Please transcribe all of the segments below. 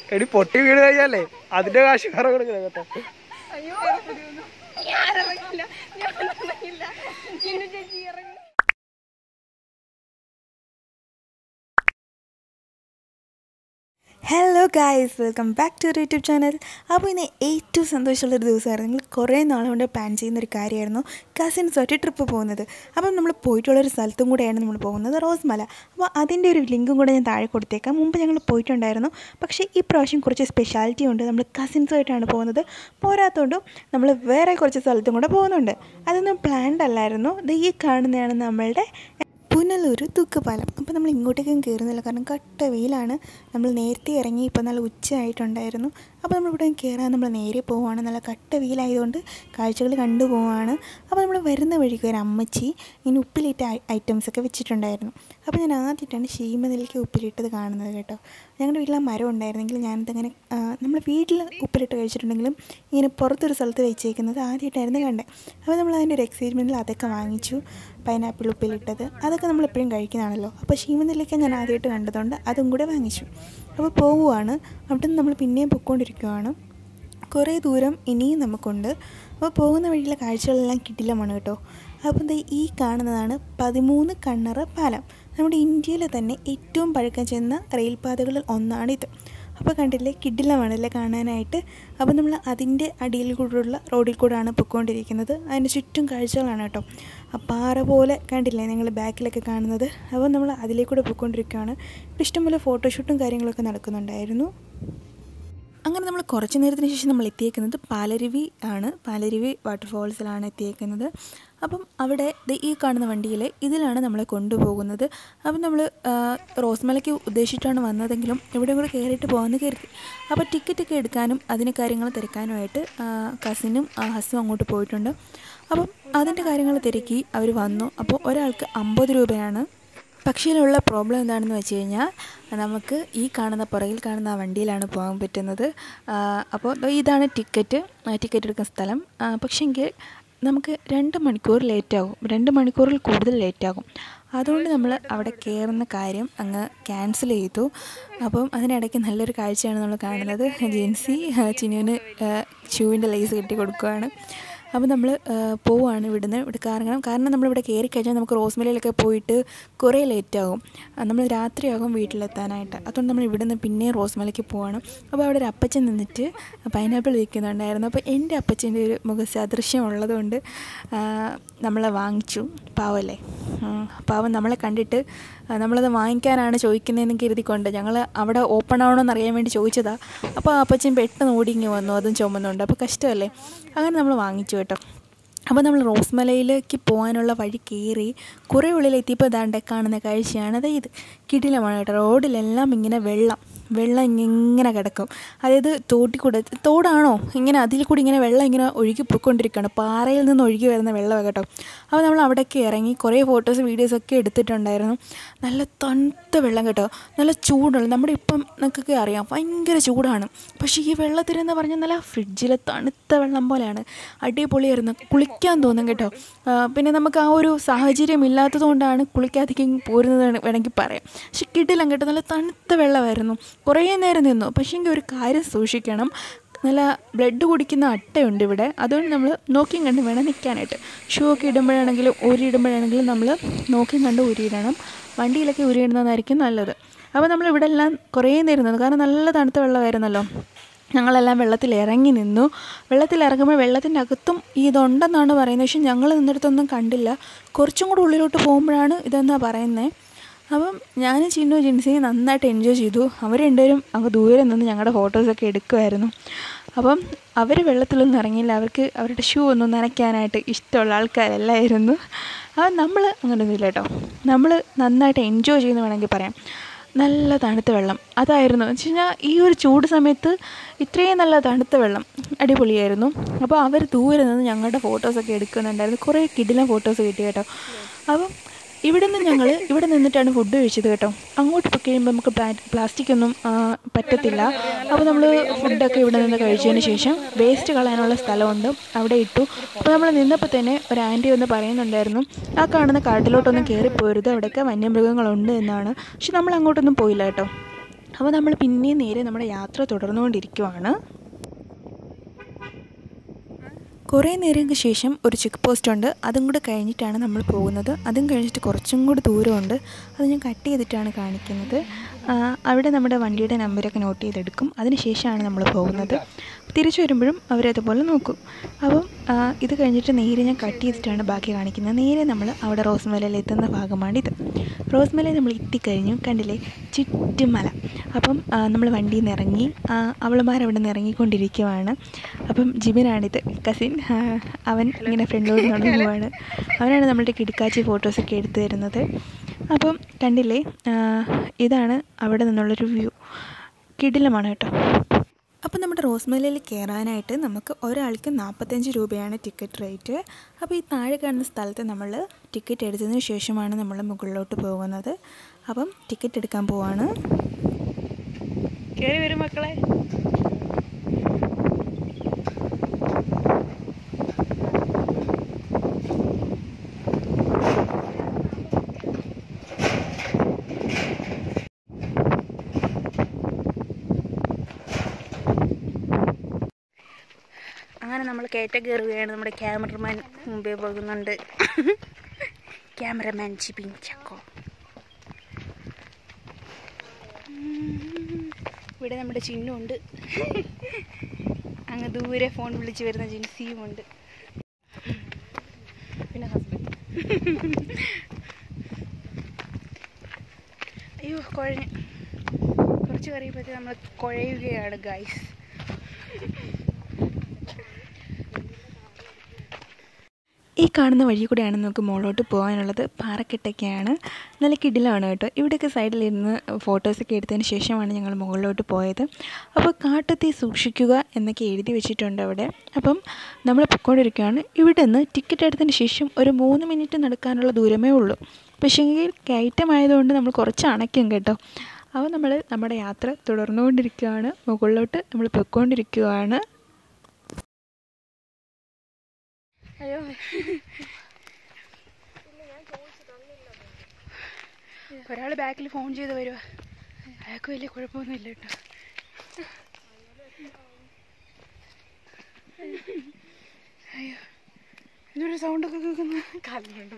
എടി പൊട്ടി വീണ് കഴിഞ്ഞാലേ അതിന്റെ കാശ് വേറെ കൊടുക്കണം കേട്ടോ അയ്യോ ഞാൻ ഇറങ്ങില്ല ഞാൻ ഇറങ്ങില്ല ചിന്നു ചേച്ചി ഇറങ്ങി hello guys welcome back to YouTube channel അപ്പോൾ ഇന്ന് ഏറ്റവും സന്തോഷമുള്ളൊരു ദിവസമായിരുന്നു നിങ്ങൾ കുറേ നാളുകൊണ്ട് പ്ലാൻ ചെയ്യുന്ന ഒരു കാര്യമായിരുന്നു കസിൻസുമായിട്ട് ട്രിപ്പ് പോകുന്നത് അപ്പം നമ്മൾ പോയിട്ടുള്ളൊരു സ്ഥലത്തും കൂടെയാണ് നമ്മൾ പോകുന്നത് റോസ്മല അപ്പോൾ അതിൻ്റെ ഒരു ലിങ്കും കൂടെ ഞാൻ താഴെ കൊടുത്തേക്കാം മുമ്പ് ഞങ്ങൾ പോയിട്ടുണ്ടായിരുന്നു പക്ഷേ ഈ പ്രാവശ്യം കുറച്ച് സ്പെഷ്യാലിറ്റി ഉണ്ട് നമ്മൾ കസിൻസുമായിട്ടാണ് പോകുന്നത് പോരാത്തതുകൊണ്ടും നമ്മൾ വേറെ കുറച്ച് സ്ഥലത്തും കൂടെ പോകുന്നുണ്ട് അതൊന്നും പ്ലാൻഡ് അല്ലായിരുന്നു ഇത് ഈ കാണുന്നതാണ് നമ്മളുടെ പുനലൂർ തൂക്കുപാലം അപ്പോൾ നമ്മൾ ഇങ്ങോട്ടേക്കും കയറുന്നില്ല കാരണം കട്ട വെയിലാണ് നമ്മൾ നേരത്തെ ഇറങ്ങി ഇപ്പോൾ നല്ല ഉച്ച ആയിട്ടുണ്ടായിരുന്നു അപ്പോൾ നമ്മളിവിടെ കയറാൻ നമ്മൾ നേരെ പോവുകയാണ് നല്ല കട്ട വെയിലായതുകൊണ്ട് കാഴ്ചകൾ കണ്ടു പോവുകയാണ് അപ്പോൾ നമ്മൾ വരുന്ന വഴിക്ക് ഒരു അമ്മച്ചി ഇങ്ങനെ ഉപ്പിലിട്ട ഐറ്റംസ് ഒക്കെ വെച്ചിട്ടുണ്ടായിരുന്നു അപ്പോൾ ഞാൻ ആദ്യമായിട്ടാണ് ശീമനെല്ലിക്ക് ഉപ്പിലിട്ടത് കാണുന്നത് കേട്ടോ ഞങ്ങളുടെ വീട്ടിൽ ആ മരം ഉണ്ടായിരുന്നെങ്കിൽ ഞാനിതങ്ങനെ നമ്മൾ വീട്ടിൽ ഉപ്പിലിട്ട് കഴിച്ചിട്ടുണ്ടെങ്കിലും ഇങ്ങനെ പുറത്തൊരു സ്ഥലത്ത് വെച്ചേക്കുന്നത് ആദ്യമായിട്ടായിരുന്നു കണ്ടത് അപ്പോൾ നമ്മൾ അതിൻ്റെ ഒരു എക്സൈറ്റ്മെൻറ്റിൽ അതൊക്കെ വാങ്ങിച്ചു പൈനാപ്പിൾ ഉപ്പിലിട്ടത് അതൊക്കെ നമ്മൾ എപ്പോഴും കഴിക്കുന്നതാണല്ലോ അപ്പോൾ ശീമനെല്ലിക്ക ഞാൻ ആദ്യമായിട്ട് കണ്ടതുകൊണ്ട് അതും കൂടെ വാങ്ങിച്ചു അപ്പോൾ പോവുകയാണ് അവിടെ നിന്ന് നമ്മൾ പിന്നെയും പൊയ്ക്കൊണ്ടിരിക്കുകയാണ് കുറേ ദൂരം ഇനിയും നമുക്കുണ്ട് അപ്പോൾ പോകുന്ന വഴിയിലെ കാഴ്ചകളെല്ലാം കിട്ടില്ലമാണ് കേട്ടോ അപ്പോൾ ദേ ഈ കാണുന്നതാണ് പതിമൂന്ന് കണ്ണറ പാലം നമ്മുടെ ഇന്ത്യയിലെ തന്നെ ഏറ്റവും പഴക്കം ചെന്ന റെയിൽപാതകളിൽ ഒന്നാണിത് അപ്പോൾ കണ്ടില്ലേ കിഡിലമാണല്ലേ കാണാനായിട്ട് അപ്പോൾ നമ്മൾ അതിൻ്റെ അടിയിൽ കൂടെയുള്ള റോഡിൽ കൂടെയാണ് പൊയ്ക്കൊണ്ടിരിക്കുന്നത് അതിന് ചുറ്റും കാഴ്ചകളാണ് കേട്ടോ ആ പാറ പോലെ കണ്ടില്ലേ നിങ്ങൾ ബാക്കിലൊക്കെ കാണുന്നത് അപ്പോൾ നമ്മൾ അതിലേക്കൂടെ പോയിക്കൊണ്ടിരിക്കുകയാണ് ഇപ്പോൾ ഇഷ്ടംപോലെ ഫോട്ടോഷൂട്ടും കാര്യങ്ങളൊക്കെ നടക്കുന്നുണ്ടായിരുന്നു അങ്ങനെ നമ്മൾ കുറച്ച് നേരത്തിന് ശേഷം നമ്മൾ എത്തിയേക്കുന്നത് പാലരുവി ആണ് പാലരുവി വാട്ടർഫോൾസിലാണ് എത്തിയേക്കുന്നത് അപ്പം അവിടെ ദേ ഈ കാണുന്ന വണ്ടിയിൽ ഇതിലാണ് നമ്മളെ കൊണ്ടുപോകുന്നത് അപ്പം നമ്മൾ റോസ്മലയ്ക്ക് ഉദ്ദേശിച്ചിട്ടാണ് വന്നതെങ്കിലും ഇവിടെ കൂടെ കയറിയിട്ട് പോകാമെന്ന് കരുതി അപ്പോൾ ടിക്കറ്റൊക്കെ എടുക്കാനും അതിന് കാര്യങ്ങൾ തിരക്കാനുമായിട്ട് കസിനും ഹസ്സും അങ്ങോട്ട് പോയിട്ടുണ്ട് അപ്പം അതിൻ്റെ കാര്യങ്ങൾ തിരക്കി അവർ വന്നു അപ്പോൾ ഒരാൾക്ക് അമ്പത് രൂപയാണ് പക്ഷേ ഇതിലുള്ള പ്രോബ്ലം എന്താണെന്ന് വെച്ച് കഴിഞ്ഞാൽ നമുക്ക് ഈ കാണുന്ന പുറകിൽ കാണുന്ന ആ വണ്ടിയിലാണ് പോകാൻ പറ്റുന്നത് അപ്പോൾ ദാ ഇതാണ് ടിക്കറ്റ് ടിക്കറ്റ് എടുക്കുന്ന സ്ഥലം പക്ഷേങ്കിൽ നമുക്ക് രണ്ട് മണിക്കൂർ ലേറ്റാകും രണ്ട് മണിക്കൂറിൽ കൂടുതൽ ലേറ്റാകും അതുകൊണ്ട് നമ്മൾ അവിടെ കയറുന്ന കാര്യം അങ്ങ് ക്യാൻസൽ ചെയ്തു അപ്പം അതിനിടയ്ക്ക് നല്ലൊരു കാഴ്ചയാണ് നമ്മൾ കാണുന്നത് ജിൻസി ചിനുവിന് ഷൂവിൻ്റെ ലേസ് കെട്ടി കൊടുക്കുകയാണ് അപ്പോൾ നമ്മൾ പോവുകയാണ് ഇവിടുന്ന് ഇവിടെ കാരണം കാരണം നമ്മളിവിടെ കയറി കഴിഞ്ഞാൽ നമുക്ക് റോസ്മലയിലൊക്കെ പോയിട്ട് കുറേ ലേറ്റാകും നമ്മൾ രാത്രിയാകും വീട്ടിലെത്താനായിട്ട് അതുകൊണ്ട് നമ്മൾ ഇവിടുന്ന് പിന്നെയും റോസ്മലയ്ക്ക് പോവാണ് അപ്പോൾ അവിടെ ഒരു അപ്പച്ചൻ നിന്നിട്ട് പൈനാപ്പിൾ വിൽക്കുന്നുണ്ടായിരുന്നു അപ്പോൾ എൻ്റെ അപ്പച്ചൻ്റെ ഒരു മുഖസാദൃശ്യം ഉള്ളതുകൊണ്ട് നമ്മൾ വാങ്ങിച്ചു പാവല്ലേ പാവം നമ്മളെ കണ്ടിട്ട് നമ്മളത് വാങ്ങിക്കാനാണ് ചോദിക്കുന്നതെന്ന് കരുതിക്കൊണ്ട് ഞങ്ങൾ അവിടെ ഓപ്പൺ ആവണമെന്ന് അറിയാൻ വേണ്ടി ചോദിച്ചതാണ് അപ്പോൾ അപ്പച്ചൻ പെട്ടെന്ന് ഓടിങ്ങി വന്നു അതും ചുമന്നുണ്ട് അപ്പോൾ കഷ്ടമല്ലേ അങ്ങനെ നമ്മൾ വാങ്ങിച്ചു കേട്ടോ അപ്പോൾ നമ്മൾ റോസ്മലയിലേക്ക് പോകാനുള്ള വഴി കയറി കുറേ ഉള്ളിലെത്തിയപ്പോൾ ഇതാണ്ട് കാണുന്ന കാഴ്ചയാണ് അതായത് ഇത് കിടിലമാണ് കേട്ടോ റോഡിലെല്ലാം ഇങ്ങനെ വെള്ളം വെള്ളം ഇങ്ങനെ കിടക്കും അതായത് തോട്ടിക്കൂടെ തോടാണോ ഇങ്ങനെ അതിൽ കൂടി ഇങ്ങനെ വെള്ളം ഇങ്ങനെ ഒഴുകി പോയിക്കൊണ്ടിരിക്കുകയാണ് പാറയിൽ നിന്ന് ഒഴുകി വരുന്ന വെള്ളം കേട്ടോ അപ്പോൾ നമ്മൾ അവിടേക്ക് ഇറങ്ങി കുറേ ഫോട്ടോസ് വീഡിയോസൊക്കെ എടുത്തിട്ടുണ്ടായിരുന്നു നല്ല തണുത്ത വെള്ളം കേട്ടോ നല്ല ചൂടുള്ള നമ്മുടെ ഇപ്പം നിങ്ങൾക്കൊക്കെ അറിയാം ഭയങ്കര ചൂടാണ് പക്ഷേ ഈ വെള്ളത്തിനെന്ന് പറഞ്ഞാൽ നല്ല ഫ്രിഡ്ജിലെ തണുത്ത വെള്ളം പോലെയാണ് അടിപൊളിയായിരുന്നു കുളിക്കാൻ തോന്നും കേട്ടോ പിന്നെ നമുക്ക് ആ ഒരു സാഹചര്യം ഇല്ലാത്തതുകൊണ്ടാണ് കുളിക്കാതിരിക്കും പോരുന്നത് വേണമെങ്കിൽ പറയാം പക്ഷെ കിട്ടില്ല കേട്ടോ നല്ല തണുത്ത വെള്ളമായിരുന്നു കുറേ നേരം നിന്നു പക്ഷേ ഒരു കാര്യം സൂക്ഷിക്കണം നല്ല ബ്ലഡ് കുടിക്കുന്ന അട്ടയുണ്ട് ഇവിടെ അതുകൊണ്ട് നമ്മൾ നോക്കിയും കണ്ട് വേണം നിൽക്കാനായിട്ട് ഷൂ ഒക്കെ ഇടുമ്പോഴാണെങ്കിലും ഊരിയിടുമ്പോഴാണെങ്കിലും നമ്മൾ നോക്കിയും കണ്ട് ഊരിയിടണം വണ്ടിയിലൊക്കെ ഊരിയിടുന്നതായിരിക്കും നല്ലത് അപ്പോൾ നമ്മൾ ഇവിടെ എല്ലാം കുറേ നേരം നിന്നു കാരണം നല്ല തണുത്ത വെള്ളമായിരുന്നല്ലോ ഞങ്ങളെല്ലാം വെള്ളത്തിൽ ഇറങ്ങി നിന്നു വെള്ളത്തിൽ ഇറങ്ങുമ്പോൾ വെള്ളത്തിൻ്റെ അകത്തും ഇതുണ്ടെന്നാണ് പറയുന്നത് പക്ഷെ ഞങ്ങൾ നിന്നിടത്തൊന്നും കണ്ടില്ല കുറച്ചും കൂടെ ഉള്ളിലോട്ട് പോകുമ്പോഴാണ് ഇതെന്നാണ് പറയുന്നത് അപ്പം ഞാനും ചിന്നു ജിൻസിയും നന്നായിട്ട് എൻജോയ് ചെയ്തു അവർ രണ്ടുപേരും അങ്ങ് ദൂരെ നിന്ന് ഞങ്ങളുടെ ഫോട്ടോസൊക്കെ എടുക്കുമായിരുന്നു അപ്പം അവർ വെള്ളത്തിലൊന്നും ഇറങ്ങിയില്ല അവർക്ക് അവരുടെ ഷൂ ഒന്നും നനയ്ക്കാനായിട്ട് ഇഷ്ടമുള്ള ആൾക്കാരല്ലായിരുന്നു അപ്പം നമ്മൾ അങ്ങനെയൊന്നുമില്ല കേട്ടോ നമ്മൾ നന്നായിട്ട് എൻജോയ് ചെയ്യുന്നു വേണമെങ്കിൽ പറയാം നല്ല തണുത്ത വെള്ളം അതായിരുന്നു എന്ന് വെച്ച് കഴിഞ്ഞാൽ ഈ ഒരു ചൂട് സമയത്ത് ഇത്രയും നല്ല തണുത്ത വെള്ളം അടിപൊളിയായിരുന്നു അപ്പോൾ അവർ ദൂരെ നിന്ന് ഞങ്ങളുടെ ഫോട്ടോസൊക്കെ എടുക്കുന്നുണ്ടായിരുന്നു കുറേ കിടിലൻ ഫോട്ടോസ് കിട്ടി കേട്ടോ അപ്പം ഇവിടെ നിന്ന് ഞങ്ങൾ ഇവിടെ നിന്നിട്ടാണ് ഫുഡ് കഴിച്ചത് കേട്ടോ അങ്ങോട്ട് പോയി കഴിയുമ്പോൾ നമുക്ക് പ്ലാസ്റ്റിക് ഒന്നും പറ്റത്തില്ല അപ്പോൾ നമ്മൾ ഫുഡൊക്കെ ഇവിടെ നിന്ന് കഴിച്ചതിന് ശേഷം വേസ്റ്റ് കളയാനുള്ള സ്ഥലമുണ്ട് അവിടെ ഇട്ടു അപ്പോൾ നമ്മൾ നിന്നപ്പോൾ തന്നെ ഒരു ആൻറ്റി ഒന്ന് പറയുന്നുണ്ടായിരുന്നു ആ കാണുന്ന കാട്ടിലോട്ടൊന്നും കയറിപ്പോരുത് അവിടെയൊക്കെ വന്യമൃഗങ്ങളുണ്ട് എന്നാണ് പക്ഷെ നമ്മൾ അങ്ങോട്ടൊന്നും പോയില്ല കേട്ടോ അപ്പോൾ നമ്മൾ പിന്നെയും നേരെ നമ്മുടെ യാത്ര തുടർന്നുകൊണ്ടിരിക്കുവാണ് കുറേ നേരങ്ങൾക്ക് ശേഷം ഒരു ചെക്ക് പോസ്റ്റ് ഉണ്ട് അതും കൂടെ കഴിഞ്ഞിട്ടാണ് നമ്മൾ പോകുന്നത് അതും കഴിഞ്ഞിട്ട് കുറച്ചും കൂടി ദൂരമുണ്ട് അത് ഞാൻ കട്ട് ചെയ്തിട്ടാണ് കാണിക്കുന്നത് ആ, അവിടെ നമ്മുടെ വണ്ടിയുടെ നമ്പരൊക്കെ നോട്ട് ചെയ്തെടുക്കും അതിന് ശേഷമാണ് നമ്മൾ പോകുന്നത് തിരിച്ചു വരുമ്പോഴും അവരതുപോലെ നോക്കും അപ്പം ആ, ഇത് കഴിഞ്ഞിട്ട് നേരെ ഞാൻ കട്ട് ചെയ്തിട്ടാണ് ബാക്കി കാണിക്കുന്നത് നേരെ നമ്മൾ അവിടെ റോസ് മലയിൽ എത്തുന്ന ഭാഗമാണിത് റോസ് മലയിൽ നമ്മൾ എത്തിക്കഴിഞ്ഞു കണ്ടില്ലേ ചുറ്റുമല അപ്പം നമ്മൾ വണ്ടിയിൽ നിന്ന് ഇറങ്ങി അവളുമാർ അവിടെ നിന്ന് ഇറങ്ങിക്കൊണ്ടിരിക്കുവാണ് അപ്പം ജിബിനാണിത് കസിൻ അവൻ ഇങ്ങനെ ഫ്രണ്ടിലോട്ട് നടന്നു പോവാണ് അവനാണ് നമ്മളുടെ കിടക്കാച്ചി ഫോട്ടോസൊക്കെ എടുത്തു തരുന്നത് അപ്പം കണ്ടില്ലേ ആ, ഇതാണ് അവിടെ നിന്നുള്ളൊരു വ്യൂ കിടിലമാണ് കേട്ടോ അപ്പോൾ നമ്മുടെ റോസ്മലയിൽ കയറാനായിട്ട് നമുക്ക് ഒരാൾക്ക് നാൽപ്പത്തഞ്ച് രൂപയാണ് ടിക്കറ്റ് റേറ്റ് അപ്പോൾ ഈ താഴെ കാണുന്ന സ്ഥലത്ത് നമ്മൾ ടിക്കറ്റ് എടുത്തതിന് ശേഷമാണ് നമ്മൾ മുകളിലോട്ട് പോകുന്നത് അപ്പം ടിക്കറ്റ് എടുക്കാൻ പോവാണ് കയറി വരും മക്കളെ അങ്ങനെ നമ്മൾ കയറ്റ കയറുകയാണ് നമ്മുടെ ക്യാമറമാൻ മുമ്പേ പോകുന്നുണ്ട് ക്യാമറമാൻ ജിബിൻ ചക്കോ ഇവിടെ നമ്മുടെ ചിഹ്നമുണ്ട് അങ്ങ് ദൂരെ ഫോൺ വിളിച്ച് വരുന്ന ജിൻസിയും ഉണ്ട് പിന്നെ ഹസ്ബൻഡ് അയ്യോ കുഴഞ്ഞ് കുറച്ച് കഴിയുമ്പോഴത്തേ നമ്മൾ കുഴയുകയാണ് ഗൈസ് ഈ കാണുന്ന വഴി കൂടെയാണ് നമുക്ക് മുകളിലോട്ട് പോകാനുള്ളത് പാറക്കെട്ടൊക്കെയാണ് നല്ല കിടിലാണ് കേട്ടോ ഇവിടെയൊക്കെ സൈഡിലിരുന്ന് ഫോട്ടോസൊക്കെ എടുത്തതിന് ശേഷമാണ് ഞങ്ങൾ മുകളിലോട്ട് പോയത് അപ്പോൾ കാട്ടത്തെ സൂക്ഷിക്കുക എന്നൊക്കെ എഴുതി വെച്ചിട്ടുണ്ട് അവിടെ അപ്പം നമ്മൾ പൊയ്ക്കൊണ്ടിരിക്കുകയാണ് ഇവിടെ നിന്ന് ടിക്കറ്റ് എടുത്തതിന് ശേഷം ഒരു മൂന്ന് മിനിറ്റ് നടക്കാനുള്ള ദൂരമേ ഉള്ളൂ പക്ഷേങ്കിൽ കയറ്റമായതുകൊണ്ട് നമ്മൾ കുറച്ച് അണയ്ക്കും കേട്ടോ അപ്പോൾ നമ്മൾ നമ്മുടെ യാത്ര തുടർന്നുകൊണ്ടിരിക്കുകയാണ് മുകളിലോട്ട് നമ്മൾ പൊയ്ക്കൊണ്ടിരിക്കുകയാണ് അയ്യോ ഒരാൾ ബാക്കിൽ ഫോൺ ചെയ്ത് വരുവാ അയാൾക്ക് വലിയ കുഴപ്പമൊന്നുമില്ല കേട്ടോ അയ്യോ ഇതൊരു സൗണ്ടൊക്കെ കേൾക്കുന്നു കാലിലുണ്ട്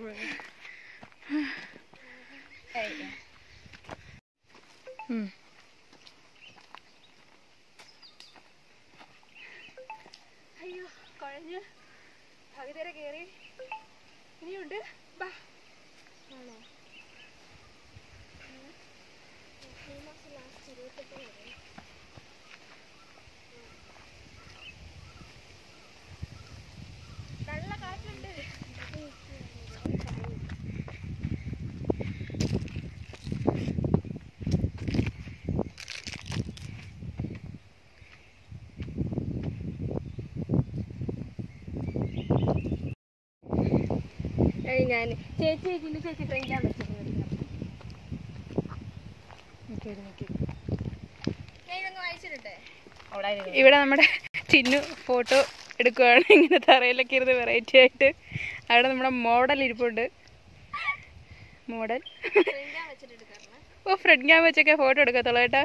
അയ്യോ കുഴഞ്ഞ് പകുതി വരെ കയറി ഇനിയുണ്ട് ബാ നല്ല കാറ്റുണ്ട് ഞാൻ ചേച്ചി പിന്നെ ചേച്ചി ട്രെയിനിലാണ് വെച്ചിരുന്നത് ഞാൻ ഇതൊന്ന് വായിച്ചിട്ടെ ഇവിടെ നമ്മുടെ ചിന്നു ഫോട്ടോ എടുക്കുവാണ് ഇങ്ങനെ തറയിലൊക്കെ ഇരുന്ന് വെറൈറ്റി ആയിട്ട് അവിടെ നമ്മുടെ മോഡൽ ഇരിപ്പുണ്ട് മോഡൽ ട്രെയിനിലാണ് വെച്ചിട്ട് എടുക്കാറുണ്ട് ഓ ഫ്രണ്ട് ക്യാം വെച്ചൊക്കെ ഫോട്ടോ എടുക്കത്തുള്ളൂ കേട്ടാ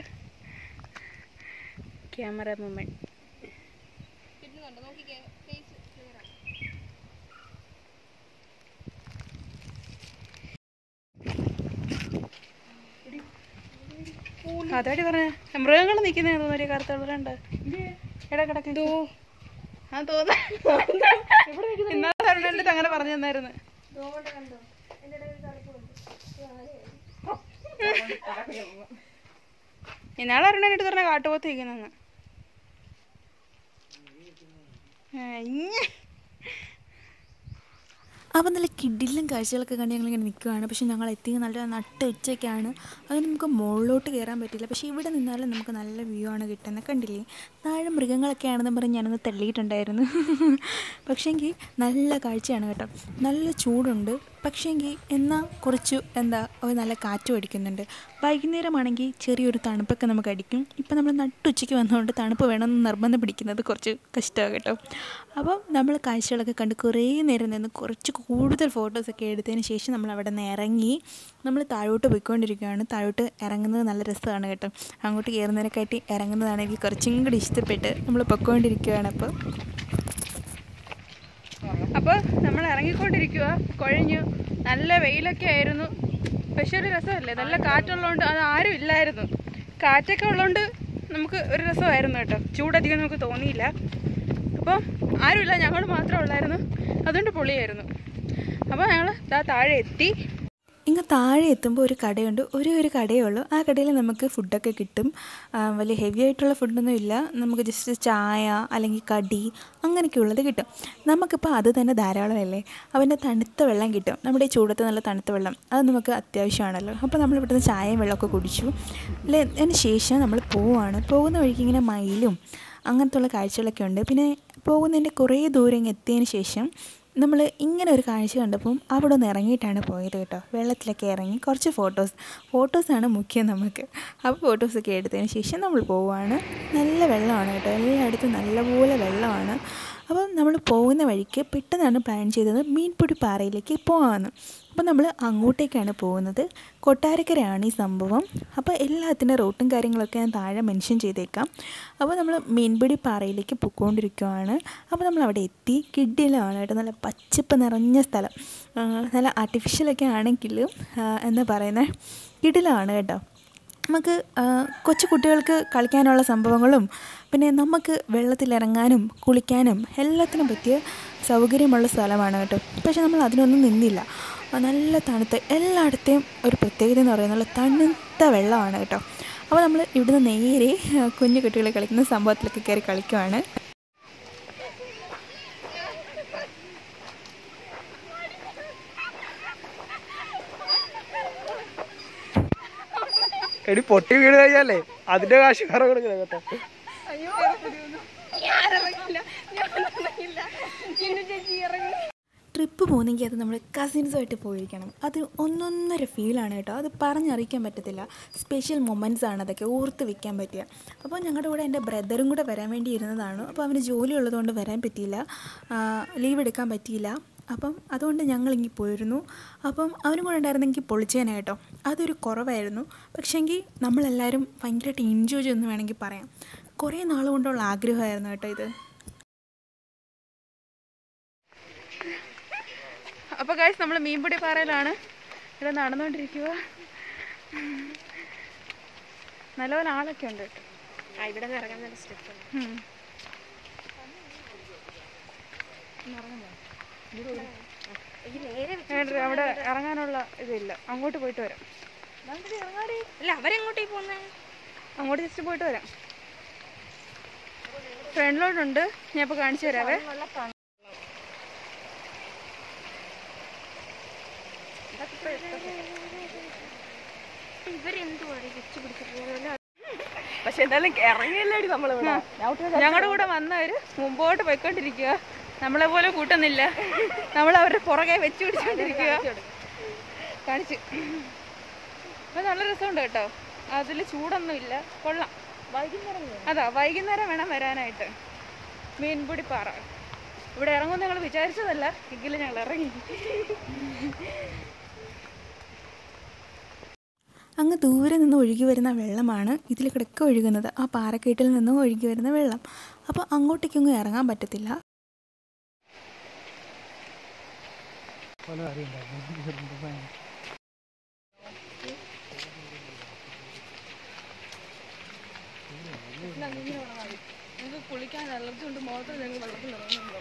ക്യാമറ മൂമെന്റ് കിട്ടുന്നുണ്ട് നോക്കിക്കേ ഫേസ് ക്ലിയർ ആണ് അതാടി പറഞ്ഞ മൃഗങ്ങൾ നിൽക്കുന്ന തോന്നുന്നു ഒരു കറുത്തുള്ളവരുണ്ട് എടാ കിടക്കൂ ആ തോന്നുന്നു ഇന്നാളെ അരുണൻ്റെ അടുത്ത് അങ്ങനെ പറഞ്ഞു തന്നായിരുന്നു റോഡ് കണ്ടോ എൻ്റെ ഇടയിൽ തണുപ്പുണ്ട് ഇന്നാളെ അരുണൻ്റെ അടുത്ത് പറഞ്ഞ കാട്ടുപോത്ത് നിൽക്കുന്നെന്ന് അപ്പോൾ നല്ല കിടിലും കാഴ്ചകളൊക്കെ കണ്ട് ഞങ്ങളിങ്ങനെ നിൽക്കുകയാണ് പക്ഷേ ഞങ്ങൾ എത്തിയത് നല്ല നട്ട് ഉച്ചയ്ക്കാണ് അതിന് നമുക്ക് മുകളിലോട്ട് കയറാൻ പറ്റില്ല പക്ഷേ ഇവിടെ നിന്നാലും നമുക്ക് നല്ല വ്യൂ ആണ് കിട്ടുന്നത് കണ്ടില്ലേ താഴെ മൃഗങ്ങളൊക്കെ ആണെന്ന് പറഞ്ഞ് ഞാനൊന്ന് തള്ളിയിട്ടുണ്ടായിരുന്നു പക്ഷേങ്കിൽ നല്ല കാഴ്ചയാണ് കേട്ടോ നല്ല ചൂടുണ്ട് പക്ഷേങ്കിൽ എന്നാൽ കുറച്ച് എന്താ ഒരു നല്ല കാറ്റും അടിക്കുന്നുണ്ട് വൈകുന്നേരമാണെങ്കിൽ ചെറിയൊരു തണുപ്പൊക്കെ നമുക്ക് അടിക്കും ഇപ്പം നമ്മൾ നട്ടുച്ചയ്ക്ക് വന്നതുകൊണ്ട് തണുപ്പ് വേണമെന്ന് നിർബന്ധം പിടിക്കുന്നത് കുറച്ച് കഷ്ടമാണ് കേട്ടോ അപ്പം നമ്മൾ കാഴ്ചകളൊക്കെ കണ്ട് കുറേ നേരം നിന്ന് കുറച്ച് കൂടുതൽ ഫോട്ടോസൊക്കെ എടുത്തതിന് ശേഷം നമ്മൾ അവിടെ നിന്ന് ഇറങ്ങി നമ്മൾ താഴോട്ട് പോയിക്കൊണ്ടിരിക്കുകയാണ് താഴോട്ട് ഇറങ്ങുന്നത് നല്ല രസമാണ് കേട്ടോ അങ്ങോട്ട് കയറുന്നതിനെക്കാട്ടി ഇറങ്ങുന്നതാണ് എനിക്ക് കുറച്ചും കൂടി ഇഷ്ടപ്പെട്ട് നമ്മൾ പൊയ്ക്കൊണ്ടിരിക്കുകയാണ് അപ്പോൾ അപ്പോൾ നമ്മൾ ഇറങ്ങിക്കൊണ്ടിരിക്കുക കുഴഞ്ഞു നല്ല വെയിലൊക്കെ ആയിരുന്നു പക്ഷെ ഒരു രസമല്ലേ നല്ല കാറ്റുള്ളതുകൊണ്ട് അത് ആരും ഇല്ലായിരുന്നു കാറ്റൊക്കെ ഉള്ളതുകൊണ്ട് നമുക്ക് ഒരു രസമായിരുന്നു കേട്ടോ ചൂടധികം നമുക്ക് തോന്നിയില്ല അപ്പോൾ ആരുമില്ല ഞങ്ങൾ മാത്രമേ ഉള്ളായിരുന്നു അതുകൊണ്ട് പൊളിയായിരുന്നു അപ്പോൾ ഞങ്ങൾ ദാ താഴെ എത്തി ഇങ്ങ് താഴെ എത്തുമ്പോൾ ഒരു കടയുണ്ട് ഒരേ ഒരു കടയേ ഉള്ളൂ ആ കടയിൽ നമുക്ക് ഫുഡൊക്കെ കിട്ടും ആ, വലിയ ഹെവി ആയിട്ടുള്ള ഫുഡൊന്നും ഇല്ല നമുക്ക് ജസ്റ്റ് ചായ അല്ലെങ്കിൽ കടി അങ്ങനെയൊക്കെ ഉള്ളത് കിട്ടും നമുക്കിപ്പോൾ അത് തന്നെ ധാരാളമല്ലേ അവൻ്റെ തണുത്ത വെള്ളം കിട്ടും നമ്മുടെ ഈ ചൂടത്ത് നല്ല തണുത്ത വെള്ളം അത് നമുക്ക് അത്യാവശ്യമാണല്ലോ അപ്പോൾ നമ്മൾ ഇവിടുന്ന് ചായയും വെള്ളമൊക്കെ കുടിച്ചു അല്ലേ അതിന് ശേഷം നമ്മൾ പോവാണ് പോകുന്ന വഴിക്ക് ഇങ്ങനെ മയിലും അങ്ങനത്തുള്ള കാഴ്ചകളൊക്കെ ഉണ്ട് പിന്നെ പോകുന്നതിൻ്റെ കുറേ ദൂരം ഇങ്ങ് എത്തിയതിന് ശേഷം നമ്മൾ ഇങ്ങനെ ഒരു കാഴ്ച കണ്ടപ്പം അവിടെ ഒന്ന് ഇറങ്ങിയിട്ടാണ് പോയത് കേട്ടോ വെള്ളത്തിലൊക്കെ ഇറങ്ങി കുറച്ച് ഫോട്ടോസ് ഫോട്ടോസാണ് മുഖ്യം നമുക്ക് അപ്പോൾ ഫോട്ടോസൊക്കെ എടുത്തതിന് ശേഷം നമ്മൾ പോവുകയാണ് നല്ല വെള്ളമാണ് കേട്ടോ എല്ലായിടത്തും നല്ലപോലെ വെള്ളമാണ് അപ്പം നമ്മൾ പോകുന്ന വഴിക്ക് പെട്ടെന്നാണ് പ്ലാൻ ചെയ്തത് മീൻപൊടി പാറയിലേക്ക് പോകാമെന്ന് അപ്പോൾ നമ്മൾ അങ്ങോട്ടേക്കാണ് പോകുന്നത് കൊട്ടാരക്കരയാണ് ഈ സംഭവം അപ്പോൾ എല്ലാത്തിൻ്റെ റൂട്ടും കാര്യങ്ങളൊക്കെ ഞാൻ താഴെ മെൻഷൻ ചെയ്തേക്കാം അപ്പോൾ നമ്മൾ മീൻപിടി പാറയിലേക്ക് പൊയ്ക്കൊണ്ടിരിക്കുകയാണ് അപ്പോൾ നമ്മൾ അവിടെ എത്തി കിഡിലാണ് കേട്ടോ നല്ല പച്ചപ്പ് നിറഞ്ഞ സ്ഥലം ആ, നല്ല ആർട്ടിഫിഷ്യലൊക്കെ ആണെങ്കിലും ആ, എന്താ പറയുന്നത് കിഡിലാണ് കേട്ടോ നമുക്ക് ആ, കൊച്ചു കുട്ടികൾക്ക് കളിക്കാനുള്ള സംഭവങ്ങളും പിന്നെ നമുക്ക് വെള്ളത്തിലിറങ്ങാനും കുളിക്കാനും എല്ലാത്തിനും പറ്റിയ സൗകര്യമുള്ള സ്ഥലമാണ് കേട്ടോ പക്ഷെ നമ്മൾ അതിനൊന്നും നിന്നില്ല ആ, നല്ല തണുത്ത എല്ലായിടത്തെയും ഒരു പ്രത്യേകത എന്ന് പറയുന്നത് നല്ല തണുത്ത വെള്ളമാണ് കേട്ടോ അപ്പോൾ നമ്മൾ ഇവിടുന്ന് നേരെ ആ, കുഞ്ഞു കുട്ടികൾ കളിക്കുന്ന സംഭവത്തിലൊക്കെ കയറി കളിക്കുവാണ് എടി പൊട്ടി വീണ് കഴിഞ്ഞാലേ അതിന്റെ കാശ് വേറെ കൊടുക്കണം കേട്ടോ ട്രിപ്പ് പോകുന്നെങ്കിൽ അത് നമ്മൾ കസിൻസുമായിട്ട് പോയിരിക്കണം അത് ഒന്നൊന്നര ഫീലാണ് കേട്ടോ അത് പറഞ്ഞറിയിക്കാൻ പറ്റത്തില്ല സ്പെഷ്യൽ മൊമെൻറ്റ്സ് ആണ് അതൊക്കെ ഓർത്ത് വെക്കാൻ പറ്റുക അപ്പോൾ ഞങ്ങളുടെ കൂടെ എൻ്റെ ബ്രദറും കൂടെ വരാൻ വേണ്ടി ഇരുന്നതാണ് അപ്പോൾ അവന് ജോലി ഉള്ളതുകൊണ്ട് വരാൻ പറ്റിയില്ല ലീവ് എടുക്കാൻ പറ്റിയില്ല അപ്പം അതുകൊണ്ട് ഞങ്ങളിങ്ങി പോയിരുന്നു അപ്പം അവനും കൂടെ ഉണ്ടായിരുന്നെങ്കിൽ പൊളിച്ചേനെ കേട്ടോ അതൊരു കുറവായിരുന്നു പക്ഷേങ്കിൽ നമ്മളെല്ലാവരും ഭയങ്കരമായിട്ട് എൻജോയ് ചെയ്യുമെന്ന് വേണമെങ്കിൽ പറയാം കുറേ നാൾ കൊണ്ടുള്ള ആഗ്രഹമായിരുന്നു കേട്ടോ ഇത് അപ്പോൾ കാഴ്ച നമ്മൾ മീൻപിടി പാറയിലാണ് ഇവിടെ നടന്നുകൊണ്ടിരിക്കുക നല്ലപോലെ ആളൊക്കെ ഉണ്ട് കേട്ടോ ആ ഇവിടെ നിന്ന് ഇറങ്ങാൻ നല്ല സ്റ്റെപ്പ് ഉം. ഈ നേരെ വേണ്ട, അവിടെ ഇറങ്ങാനുള്ള ഇതില്ല അങ്ങോട്ട് പോയിട്ട് വരാം അല്ല അവരെങ്ങോട്ടേ പോകുന്നേ അങ്ങോട്ട് ജസ്റ്റ് പോയിട്ട് വരാം ഫ്രണ്ടിലോട്ടുണ്ട് ഞാൻ ഇപ്പോൾ കാണിച്ചു തരാവേ ഇവരെന്തുവാടി വെച്ച് പിടിച്ചിട്ട് പക്ഷെ എന്തായാലും ഇറങ്ങിയല്ലേടി നമ്മളിവിടെ ഞങ്ങളുടെ കൂടെ വന്നവര് മുമ്പോട്ട് പോയിക്കൊണ്ടിരിക്കുക നമ്മളെ പോലെ കൂട്ടുന്നില്ല നമ്മൾ അവരുടെ പുറകെ വെച്ച് പിടിച്ചോണ്ടിരിക്കുക കാണിച്ച് അപ്പൊ നല്ല രസമുണ്ട് കേട്ടോ അതിൽ ചൂടൊന്നും ഇല്ല കൊള്ളാം അതാ വൈകുന്നേരം വേണം വരാനായിട്ട് മീൻപൊടി പാറ ഇവിടെ ഇറങ്ങുമെന്ന് ഞങ്ങൾ വിചാരിച്ചതല്ല എങ്കിലും ഞങ്ങൾ ഇറങ്ങി അങ്ങ് ദൂരെ നിന്ന് ഒഴുകി വരുന്ന വെള്ളമാണ് ഇതിൽ കിടക്ക ഒഴുകുന്നത് ആ പാറക്കെട്ടിൽ നിന്നും ഒഴുകി വരുന്ന വെള്ളം അപ്പോൾ അങ്ങോട്ടേക്കൊന്നും ഇറങ്ങാൻ പറ്റത്തില്ല കുളിക്കാൻ അലർജി കൊണ്ട് മുഖത്ത് ഞങ്ങൾ വെള്ളത്തിൽ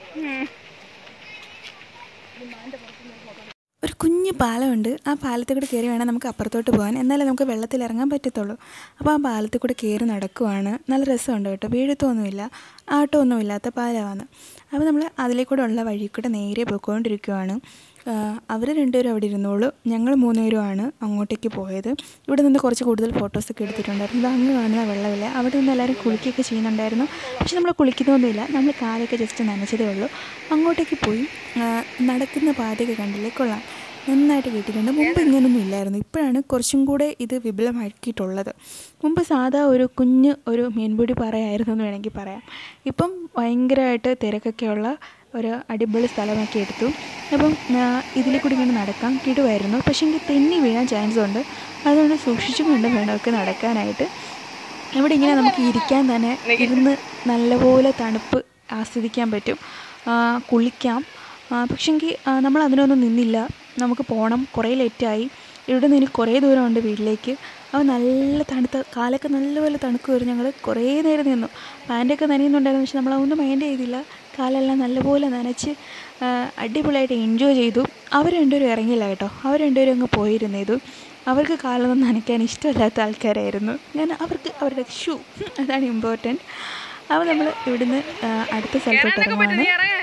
ഒരു കുഞ്ഞു പാലമുണ്ട് ആ പാലത്തിൽ കൂടെ കയറി വേണം നമുക്ക് അപ്പുറത്തോട്ട് പോകാൻ എന്നാലേ നമുക്ക് വെള്ളത്തിൽ ഇറങ്ങാൻ പറ്റത്തുള്ളൂ അപ്പോൾ ആ പാലത്തിൽ കൂടെ കയറി നടക്കുവാണ് നല്ല രസമുണ്ട് കേട്ടോ വീഴത്തൊന്നുമില്ല ആട്ടമൊന്നും ഇല്ലാത്ത പാലമാണ് അപ്പോൾ നമ്മൾ അതിലേക്കൂടെ ഉള്ള വഴി കൂടെ നേരെ പോയിക്കൊണ്ടിരിക്കുവാണ് അവർ രണ്ടുപേരും അവിടെ ഇരുന്നോളൂ ഞങ്ങൾ മൂന്നുപേരുമാണ് അങ്ങോട്ടേക്ക് പോയത് ഇവിടെ നിന്ന് കുറച്ച് കൂടുതൽ ഫോട്ടോസൊക്കെ എടുത്തിട്ടുണ്ടായിരുന്നു ഇത് അങ്ങ് കാണുന്ന വെള്ളമില്ല അവിടെ നിന്ന് എല്ലാവരും കുളിക്കുകയൊക്കെ ചെയ്യുന്നുണ്ടായിരുന്നു പക്ഷെ നമ്മൾ കുളിക്കുന്നൊന്നുമില്ല നമ്മൾ കാലൊക്കെ ജസ്റ്റ് നനച്ചതേ ഉള്ളൂ അങ്ങോട്ടേക്ക് പോയി ആ, നടക്കുന്ന പാതയൊക്കെ കണ്ടില്ലേ കൊള്ളാം നന്നായിട്ട് കിട്ടിയിട്ടുണ്ട് മുമ്പ് ഇങ്ങനൊന്നും ഇല്ലായിരുന്നു ഇപ്പോഴാണ് കുറച്ചും കൂടെ ഇത് വിപുലമാക്കിയിട്ടുള്ളത് മുമ്പ് സാധാ ഒരു കുഞ്ഞ് ഒരു മീൻപിടി പാറയായിരുന്നു എന്ന് വേണമെങ്കിൽ പറയാം ഇപ്പം ഭയങ്കരമായിട്ട് തിരക്കൊക്കെയുള്ള ഒരു അടിപൊളി സ്ഥലമൊക്കെ എടുത്തു അപ്പം ഇതിൽ കൂടി ഇങ്ങനെ നടക്കാം കിടുവായിരുന്നു പക്ഷേ എങ്കിൽ തെന്നി വീഴാൻ ചാൻസ് ഉണ്ട് അതുകൊണ്ട് സൂക്ഷിച്ചും കണ്ടും വേണമൊക്കെ നടക്കാനായിട്ട് ഇവിടെ ഇങ്ങനെ നമുക്ക് ഇരിക്കാൻ തന്നെ ഇരുന്ന് നല്ലപോലെ തണുപ്പ് ആസ്വദിക്കാൻ പറ്റും ആ, കുളിക്കാം പക്ഷെങ്കിൽ നമ്മൾ അതിനൊന്നും നിന്നില്ല നമുക്ക് പോകണം കുറേ ലേറ്റായി ഇവിടെ നിന്ന് ഇനി കുറേ ദൂരമുണ്ട് വീട്ടിലേക്ക് അപ്പോൾ നല്ല തണുത്ത കാലൊക്കെ നല്ലപോലെ തണുക്കുമായിരുന്നു ഞങ്ങൾ കുറേ നേരം നിന്നു പാൻറ്റൊക്കെ നനയുന്നുണ്ടായിരുന്നു പക്ഷെ നമ്മളതൊന്നും മൈൻഡ് ചെയ്തില്ല കാലെല്ലാം നല്ലപോലെ നനച്ച് ആ, അടിപൊളിയായിട്ട് എൻജോയ് ചെയ്തു അവർ രണ്ടുപേരും ഇറങ്ങിയില്ല കേട്ടോ അവർ രണ്ടുപേരും അങ്ങ് പോയിരുന്നേതു അവർക്ക് കാലൊന്നും നനയ്ക്കാൻ ഇഷ്ടമില്ലാത്ത ആൾക്കാരായിരുന്നു ഞാൻ അവർക്ക് അവരുടെ ഷൂ അതാണ് ഇമ്പോർട്ടൻറ്റ് അപ്പോൾ നമ്മൾ ഇവിടുന്ന് ആ, അടുത്ത സ്ഥലത്തോട്ട് ഇറങ്ങുവാണ് നീ ഇറങ്ങ്.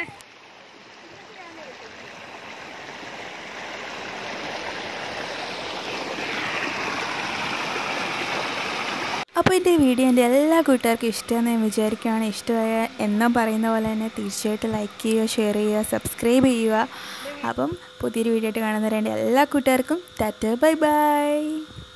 അപ്പോൾ എൻ്റെ ഈ വീഡിയോ എൻ്റെ എല്ലാ കൂട്ടുകാർക്കും ഇഷ്ടമെന്ന് ഞാൻ വിചാരിക്കുകയാണ് ഇഷ്ടമായ എന്നും പറയുന്ന പോലെ തന്നെ തീർച്ചയായിട്ടും ലൈക്ക് ചെയ്യുക ഷെയർ ചെയ്യുക സബ്സ്ക്രൈബ് ചെയ്യുക അപ്പം പുതിയൊരു വീഡിയോ ആയിട്ട് കാണുന്നവരെ എൻ്റെ എല്ലാ കൂട്ടുകാർക്കും ടാറ്റ ബൈ ബൈ